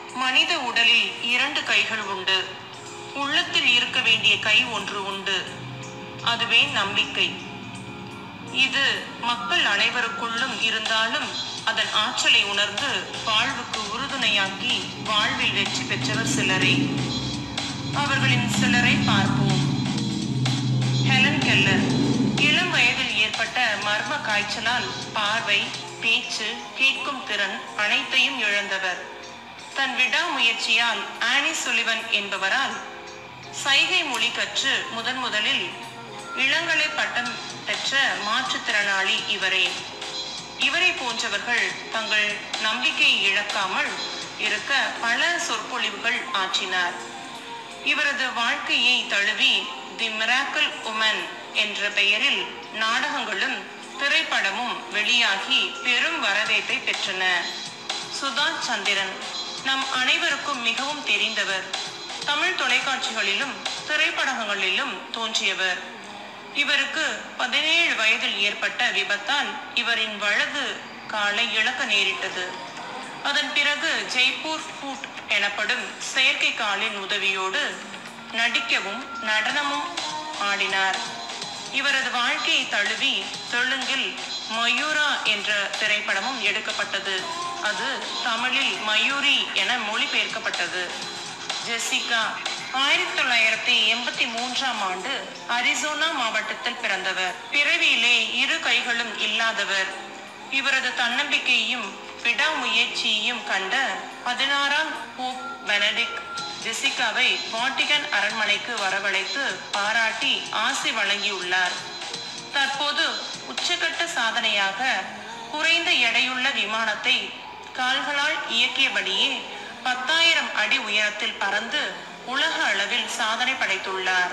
மனித உடலில் இரண்டு கைகள் உண்டு உள்ளத்தில் இருக்க வேண்டிய கை ஒன்று உண்டு அதுவே நம்பிக்கை இது மக்கள் அனைவருக்குள்ளும் இருந்தாலும் அதன் ஆற்றலை உணர்ந்து வாழ்வுக்கு உறுதுணையாக்கி வாழ்வில் வெற்றி பெற்றவர் சிலரே அவர்களின் சிலரை பார்ப்போம் ஹெலன் கெல்லர் இளம் வயதில் ஏற்பட்ட மர்ம காய்ச்சலால் பார்வை பேச்சு கேட்கும் திறன் அனைத்தையும் இழந்தவர் தன் விடாமுயற்சியால் ஆனி சுலிவன் என்பவரால் சைகை மொழி கற்று முதன் முதலில் இளங்கலை பட்டம் பெற்ற மாற்றுத்திறனாளி இவரே இவரை போன்றவர்கள் தங்கள் நம்பிக்கையை இழக்காமல் இருக்க பல சொற்பொழிவுகள் ஆற்றினார் இவரது வாழ்க்கையை தழுவி தி மிராக்கிள் உமன் என்ற பெயரில் நாடகங்களும் திரைப்படமும் வெளியாகி பெரும் வரவேற்பை பெற்றன சுதா சந்திரன் நம் அனைவருக்கும் மிகவும் தெரிந்தவர் தமிழ் தொலைக்காட்சிகளிலும் திரைப்படங்களிலும் தோன்றியவர் இவருக்கு பதினேழு வயதில் ஏற்பட்ட விபத்தால் இவரின் வலது காலை இழக்க நேரிட்டது அதன் பிறகு ஜெய்ப்பூர் ஃபூட் எனப்படும் செயற்கை காலின் உதவியோடு நடிக்கவும் நடனமும் ஆடினார் இவரது வாழ்க்கையை தழுவி தெலுங்கில் மயூரா என்ற திரைப்படமும் எடுக்கப்பட்டது அது தமிழில் மயூரி என மொழிபெயர்க்கப்பட்டது ஜெசிகா ஆயிரத்தி தொள்ளாயிரத்தி எண்பத்தி மூன்றாம் ஆண்டு அரிசோனா மாவட்டத்தில் பிறந்தவர் பிறவியிலே இரு கைகளும் இல்லாதவர் இவரது தன்னம்பிக்கையும் விடாமுயற்சியையும் கண்ட பதினாறாம் போப் பெனடிக் ஜெசிகாவை வாட்டிகன் அரண்மனைக்கு வரவழைத்து பாராட்டி ஆசி வழங்கியுள்ளார் தற்போது உச்சகட்ட சாதனையாக குறைந்த எடையுள்ள விமானத்தை கால்களால் இயக்கியபடியே பத்தாயிரம் அடி உயரத்தில் பறந்து உலக அளவில் சாதனை படைத்துள்ளார்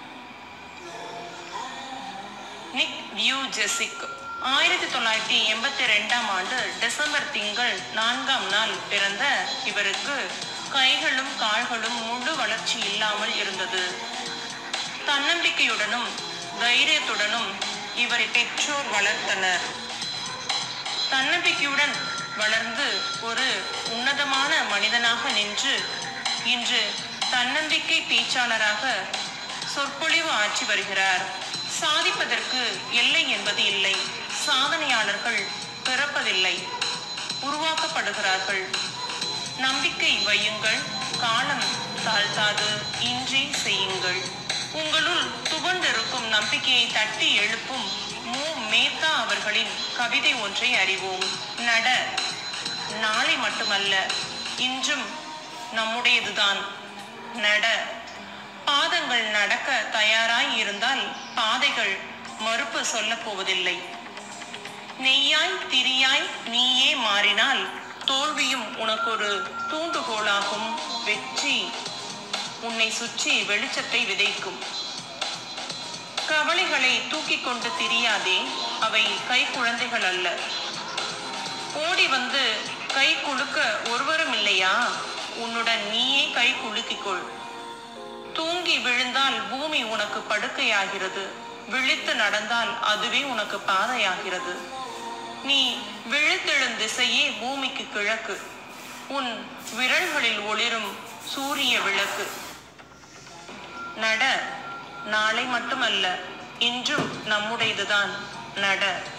நிக் வியூ ஜெசிக் ஆயிரத்தி தொள்ளாயிரத்தி எண்பத்தி ரெண்டாம் ஆண்டு டிசம்பர் திங்கள் நான்காம் நாள் பிறந்த இவருக்கு கைகளும் கால்களும் முழு வளர்ச்சி இல்லாமல் இருந்தது தன்னம்பிக்கையுடனும் தைரியத்துடனும் இவரை பெற்றோர் வளர்த்தனர் தன்னம்பிக்கையுடன் வளர்ந்து ஒரு உன்னதமான மனிதனாக நின்று இன்று தன்னம்பிக்கை பேச்சாளராக சொற்பொழிவு ஆற்றி வருகிறார் சாதிப்பதற்கு எல்லை என்பது இல்லை சாதனையாளர்கள் பிறப்பதில்லை உருவாக்கப்படுகிறார்கள் நம்பிக்கை வையுங்கள் காலம் தாழ்த்தாது இன்றி செய்யுங்கள் உங்களுள் துவண்டிருக்கும் நம்பிக்கையை தட்டி எழுப்பும் மு மேத்தா அவர்களின் கவிதை ஒன்றை அறிவோம் நட நாளை மட்டுமல்ல இன்றும் நம்முடையதுதான் நட பாதங்கள் நடக்க தயாராய் இருந்தால் பாதைகள் மறுப்பு சொல்லப் போவதில்லை நெய்யாய் திரியாய் நீயே மாறினால் தோல்வியும் உனக்கொரு தூண்டுகோலாகும் வெற்றி உன்னை சுற்றி வெளிச்சத்தை விதைக்கும் கவலைகளை தூக்கிக் கொண்டு திரியாதே அவை கை குழந்தைகள் அல்ல ஓடி வந்து கை குலுக்க ஒருவரும் இல்லையா உன்னுடன் நீயே கை குலுக்கிக்கொள் தூங்கி விழுந்தால் பூமி உனக்கு படுக்கையாகிறது விழித்து நடந்தால் அதுவே உனக்கு பாதையாகிறது நீ விழித்தெழும் திசையே பூமிக்கு கிழக்கு உன் விரல்களில் ஒளிரும் சூரிய விளக்கு நட நாளை மட்டுமல்ல இன்றும் நம்முடையதுதான் நட